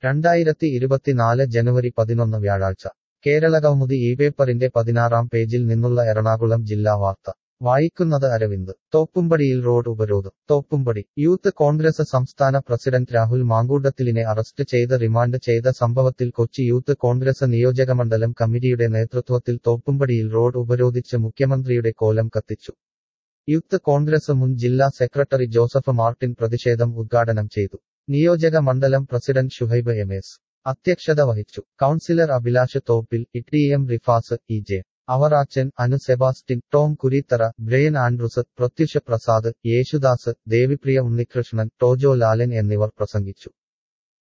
രണ്ടായിരത്തി ഇരുപത്തിനാല് ജനുവരി പതിനൊന്ന് വ്യാഴാഴ്ച കേരളകൗമുദി ഈ പേപ്പറിന്റെ പതിനാറാം പേജിൽ നിന്നുള്ള എറണാകുളം ജില്ലാ വാർത്ത വായിക്കുന്നത് അരവിന്ദ് തോപ്പുംപടിയിൽ റോഡ് ഉപരോധം തോപ്പുംപടി യൂത്ത് കോൺഗ്രസ് സംസ്ഥാന പ്രസിഡന്റ് രാഹുൽ മാങ്കൂട്ടത്തിലിനെ അറസ്റ്റ് ചെയ്ത് റിമാൻഡ് ചെയ്ത സംഭവത്തിൽ കൊച്ചി യൂത്ത് കോൺഗ്രസ് നിയോജകമണ്ഡലം കമ്മിറ്റിയുടെ നേതൃത്വത്തിൽ തോപ്പുംപടിയിൽ റോഡ് ഉപരോധിച്ച് മുഖ്യമന്ത്രിയുടെ കോലം കത്തിച്ചു യൂത്ത് കോൺഗ്രസ് മുൻ ജില്ലാ സെക്രട്ടറി ജോസഫ് മാർട്ടിൻ പ്രതിഷേധം ഉദ്ഘാടനം ചെയ്തു നിയോജക മണ്ഡലം പ്രസിഡന്റ് ഷുഹൈബ് എം എസ് അധ്യക്ഷത വഹിച്ചു councillor Abhilash Thoppil E M Rifas E J Avarachan Anu Sebastin Tom Kureethara Brian Andrews Prathyusha Prasad Yesudas Devipriya Unnikrishnan Tojo Lalan എന്നിവർ പ്രസംഗിച്ചു